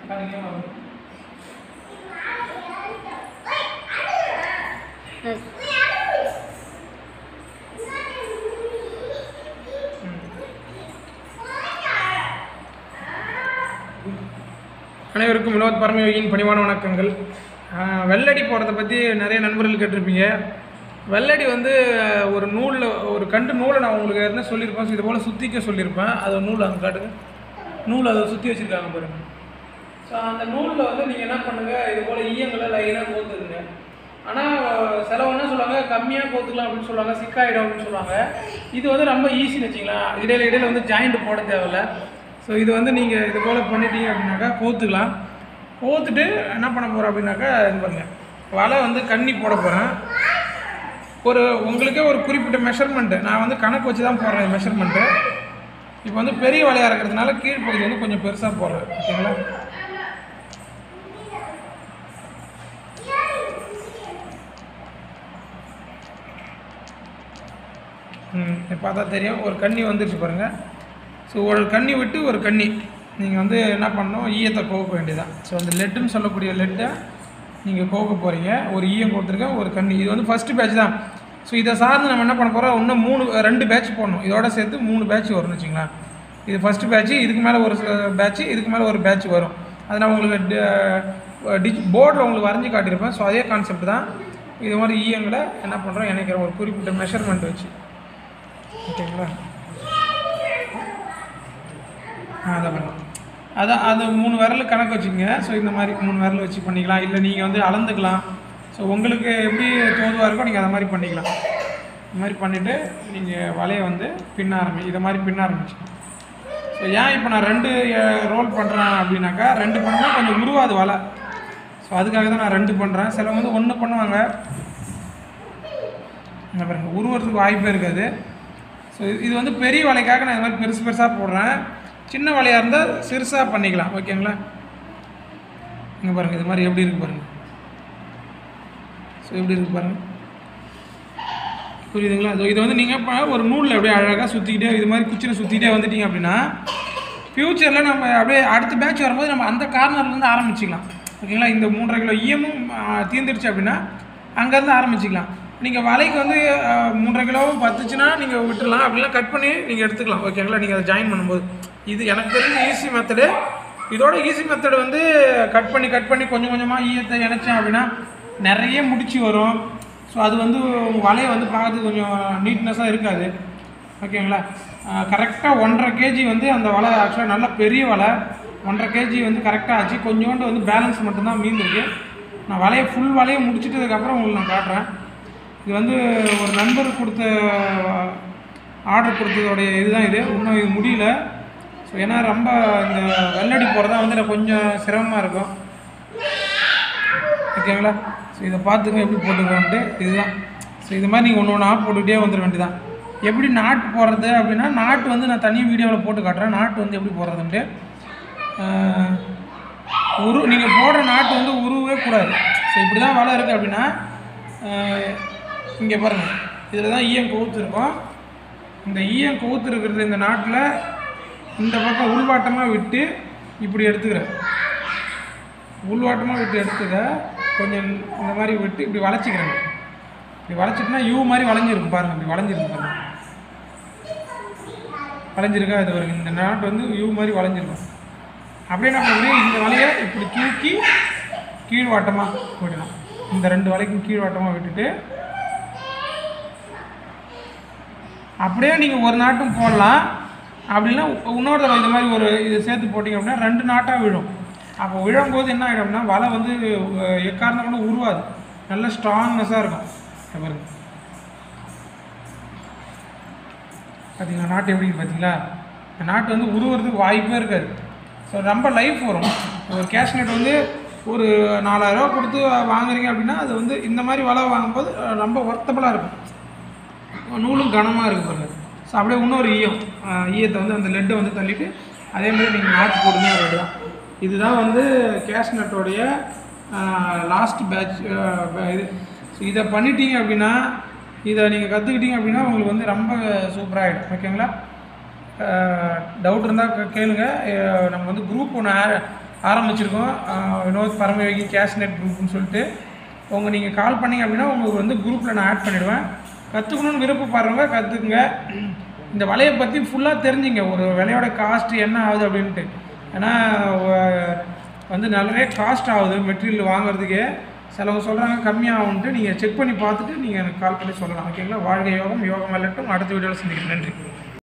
காட்டுங்க வாங்க. அனைவருக்கும் வினோத் பரமயோகியின் பணிவான வணக்கங்கள் ஆஹ் வெள்ளடி போடுறத பற்றி நிறைய நண்பர்கள் கேட்டிருப்பீங்க வெள்ளடி வந்து ஆஹ், ஒரு நூலில் ஒரு கண்டு நூலை நான் உங்களுக்கு என்ன சொல்லியிருப்பேன் இது போல் சுற்றிக்க சொல்லியிருப்பேன் அது நூல் அங்கே காட்டுங்க நூல் அதை சுற்றி வச்சுருக்காங்க பாருங்க ஸோ அந்த நூலில் வந்து நீங்கள் என்ன பண்ணுங்கள் இது போல் ஈயங்களை லைனாக கோத்துருங்க ஆனால் செலவு என்ன சொல்லுவாங்க கம்மியாக கோத்துக்கலாம் அப்படின்னு சொல்லுவாங்க சிக்காயிடும் அப்படின்னு சொல்லுவாங்க இது வந்து ரொம்ப ஈஸின்னு வச்சிங்களேன் இடையில இடையில வந்து ஜாயிண்ட் போட தேவையில்ல ஸோ இது வந்து நீங்கள் இது போல் பண்ணிட்டீங்க அப்படின்னாக்கா கோத்துக்கலாம் கோத்துட்டு என்ன பண்ண போகிறோம் அப்படின்னாக்கா இது பாருங்க வலை வந்து கண்ணி போட போகிறேன் ஒரு உங்களுக்கே ஒரு குறிப்பிட்ட மெஷர்மெண்ட்டு நான் வந்து கணக்கு வச்சு தான் போடுறேன் மெஷர்மெண்ட்டு இப்போ வந்து பெரிய வலையாக இருக்கிறதுனால கீழ்ப்பகுதி வந்து கொஞ்சம் பெருசாக போடுறேன் ஓகேங்களா ம் இப்போ பார்த்தா தெரியும் ஒரு கண்ணி வந்துருச்சு பாருங்கள் ஸோ ஒரு கண்ணி விட்டு ஒரு கண்ணி நீங்கள் வந்து என்ன பண்ணணும் ஈயத்தை கோக்க வேண்டியதான் ஸோ அந்த லெட்டுன்னு சொல்லக்கூடிய லெட்டை நீங்கள் கோக்க போகிறீங்க ஒரு ஈயம் கொடுத்துருக்கேன் ஒரு கண்ணி இது வந்து ஃபஸ்ட்டு பேட்ச் தான் ஸோ இதை சார்ந்து நம்ம என்ன பண்ண போகிறோம் இன்னும் மூணு ரெண்டு பேட்ச் போடணும் இதோட சேர்த்து மூணு பேட்ச் வரும்னு வச்சுங்களேன் இது ஃபஸ்ட்டு பேட்ச் இதுக்கு மேலே ஒரு பேட்ச் இதுக்கு மேலே ஒரு பேட்ச் வரும் அது நான் உங்களுக்கு டிஜ் போர்டில் உங்களுக்கு வரைஞ்சி காட்டியிருப்பேன் ஸோ அதே கான்செப்ட் தான் இது மாதிரி ஈயங்களை என்ன பண்ணுறோம் இணைக்கிறோம் ஒரு குறிப்பிட்ட மெஷர்மெண்ட் வச்சு ஓகேங்களா ஆ அதை பண்ணலாம் அதான் அது மூணு விரல் கணக்கு வச்சுக்கோங்க ஸோ இந்த மாதிரி மூணு விரல் வச்சு பண்ணிக்கலாம் இல்லை நீங்கள் வந்து அளந்துக்கலாம் ஸோ உங்களுக்கு எப்படி தோதுவாக இருக்கோ நீங்கள் அதை மாதிரி பண்ணிக்கலாம் இந்த மாதிரி பண்ணிவிட்டு நீங்கள் வலையை வந்து பின்ன ஆரம்பி இதை மாதிரி பின்ன ஆரம்பிச்சிக்கலாம் ஸோ ஏன் இப்போ நான் ரெண்டு ரோல் பண்ணுறேன் அப்படின்னாக்கா ரெண்டு பண்ணால் கொஞ்சம் உருவாது வலை ஸோ அதுக்காக தான் நான் ரெண்டு பண்ணுறேன் சிலவங்க வந்து ஒன்று பண்ணுவாங்க இந்த பாருங்க உருவறதுக்கு வாய்ப்பே இருக்காது ஸோ இது வந்து பெரிய வலைக்காக நான் இது மாதிரி பெருசு பெருசாக போடுறேன் சின்ன வலையாக இருந்தால் சிறுசாக பண்ணிக்கலாம் ஓகேங்களா இங்கே பாருங்கள் இது மாதிரி எப்படி இருக்கு பாருங்கள் ஸோ எப்படி இருக்கு பாருங்கள் புரியுதுங்களா ஸோ இது வந்து நீங்கள் இப்போ ஒரு நூலில் அப்படியே அழகாக சுற்றிக்கிட்டே இது மாதிரி குச்சியில் சுற்றிக்கிட்டே வந்துட்டீங்க அப்படின்னா ஃப்யூச்சரில் நம்ம அப்படியே அடுத்த பேட்ச் வரும்போது நம்ம அந்த கார்னர்லேருந்து ஆரம்பிச்சிக்கலாம் ஓகேங்களா இந்த மூன்றரை கிலோ ஈயமும் ஆ, தீர்ந்துருச்சு அப்படின்னா அங்கேருந்து ஆரம்பிச்சிக்கலாம் நீங்கள் வலைக்கு வந்து ஆ, மூன்றரை கிலோவும் பத்துச்சுன்னா நீங்கள் விட்டுடலாம் அப்படிலாம் கட் பண்ணி நீங்கள் எடுத்துக்கலாம் ஓகேங்களா நீங்கள் அதை ஜாயின் பண்ணும்போது இது எனக்கு தெரிஞ்ச ஈஸி மெத்தடு இதோட ஈஸி மெத்தடு வந்து கட் பண்ணி கட் பண்ணி கொஞ்சம் கொஞ்சமாக ஈயத்தை இணைச்சேன் அப்படின்னா நிறைய முடிச்சு வரும் ஸோ அது வந்து உங்கள் வலையை வந்து பார்க்கறதுக்கு கொஞ்சம் நீட்னஸாக இருக்காது ஓகேங்களா கரெக்டாக ஒன்றரை கேஜி வந்து அந்த வலை ஆக்சுவலாக நல்ல பெரிய வலை ஒன்றரை கேஜி வந்து கரெக்டாக ஆச்சு கொஞ்சோண்டு வந்து பேலன்ஸ் மட்டும்தான் மீந்திருக்கு நான் வலையை ஃபுல் வலையை முடிச்சிட்டதுக்கப்புறம் உங்களுக்கு நான் காட்டுறேன் இது வந்து ஒரு நண்பர் கொடுத்த ஆர்டர் கொடுத்ததோடைய இதுதான் இது இன்னும் இது முடியல ஸோ ஏன்னா ரொம்ப இந்த வெள்ளடி போகிறதா வந்து எனக்கு கொஞ்சம் சிரமமாக இருக்கும் ஓகேங்களா ஸோ இதை பார்த்துங்க எப்படி போட்டுக்கோன்ட்டு இதுதான் ஸோ இது மாதிரி நீங்கள் ஒன்று ஒன்றா போட்டுக்கிட்டே வந்துட வேண்டியதான் எப்படி நாட்டு போடுறது அப்படின்னா நாட்டு வந்து நான் தனி வீடியோவில் போட்டு காட்டுறேன் நாட்டு வந்து எப்படி போடுறதுன்ட்டு ஆஹ், உரு நீங்கள் போடுற நாட்டு வந்து உருவவே கூடாது ஸோ இப்படி தான் வலை இருக்குது அப்படின்னா இங்கே பாருங்கள் இதில் தான் ஈயம் கவுத்து இருக்கும் இந்த ஈயம் கவுத்து இருக்கிறது இந்த நாட்டில் இந்த பக்கம் உள்வாட்டமாக விட்டு இப்படி எடுத்துக்கிறேன் உள்வாட்டமாக விட்டு எடுத்துக்க கொஞ்சம் இந்த மாதிரி விட்டு இப்படி வளைச்சிக்கிறேங்க இப்படி வளைச்சிட்டுனா யூ மாதிரி வளைஞ்சிருக்கும் பாருங்கள் இப்படி வளைஞ்சிருக்கு பாருங்கள் வளைஞ்சிருக்கா இது வருங்க இந்த நாட்டு வந்து யூ மாதிரி வளைஞ்சிருக்கும் அப்படியே என்ன பண்ணுறேன் இந்த வலையை இப்படி தூக்கி கீழ்வாட்டமாக விடலாம் இந்த ரெண்டு வலைக்கும் கீழ்வாட்டமாக விட்டுட்டு அப்படியே நீங்கள் ஒரு நாட்டும் போடலாம் அப்படின்னா இன்னொரு தடவை இந்த மாதிரி ஒரு இது சேர்த்து போட்டிங்க அப்படின்னா ரெண்டு நாட்டாக விழும் அப்போ விழும்போது என்ன ஆகிடும்னா வலை வந்து அஹ், எக்காரணம் கூட உருவாது நல்ல ஸ்ட்ராங்னஸாக இருக்கும் இங்க பாருங்க பார்த்தீங்களா நாட்டு எப்படி இருக்கு பார்த்தீங்களா இந்த நாட்டு வந்து உருவுறதுக்கு வாய்ப்பே இருக்காது ஸோ ரொம்ப லைஃப் வரும் ஒரு கேஷ் நட் வந்து ஒரு நாலாயிரரூவா கொடுத்து வாங்குறீங்க அப்படின்னா அது வந்து இந்த மாதிரி வலை வாங்கும்போது அஹ், ரொம்ப ஒர்த்தபுளாக இருக்கும் நூலும் கனமாக இருக்குது பாருங்க ஸோ அப்படியே இன்னொரு ஈயம் அஹ், ஈயத்தை வந்து அந்த லெட்டை வந்து தள்ளிட்டு அதே மாதிரி நீங்கள் நாட்டு போடுங்க ரெடி தான் இதுதான் வந்து கேஷ் நட்டோடைய லாஸ்ட் பேட்ச் இது ஸோ இதை பண்ணிட்டீங்க அப்படின்னா இதை நீங்கள் கற்றுக்கிட்டீங்க அப்படின்னா உங்களுக்கு வந்து ரொம்ப சூப்பராகிடும் ஓகேங்களா டவுட் இருந்தால் கேளுங்க அஹ் நம்ம வந்து குரூப் ஒன்று ஆரம்பிச்சிருக்கோம் ஆஹ் வினோத் பரமயோகி கேஷ் நெட் குரூப்னு சொல்லிட்டு உங்கள் நீங்கள் கால் பண்ணீங்க அப்படின்னா உங்களுக்கு வந்து குரூப்பில் நான் ஆட் பண்ணிடுவேன் கற்றுக்கணும்னு விருப்பப்படுறவங்க கற்றுக்குங்க இந்த வலையை பற்றி ஃபுல்லாக தெரிஞ்சுங்க ஒரு விலையோட காஸ்ட் என்ன ஆகுது அப்படின்ட்டு ஏன்னா வ- வந்து நிறைய காஸ்ட் ஆகுது மெட்டீரியல் வாங்குறதுக்கே சிலவங்க சொல்கிறாங்க கம்மியாகும்ன்ட்டு நீங்கள் செக் பண்ணி பார்த்துட்டு நீங்கள் எனக்கு கால் பண்ணி சொல்லலாம் ஓகேங்களா வாழ்க யோகம் யோகம் வெல்லட்டும் அடுத்த வீடியோவில் சந்திக்கிறேன் நன்றி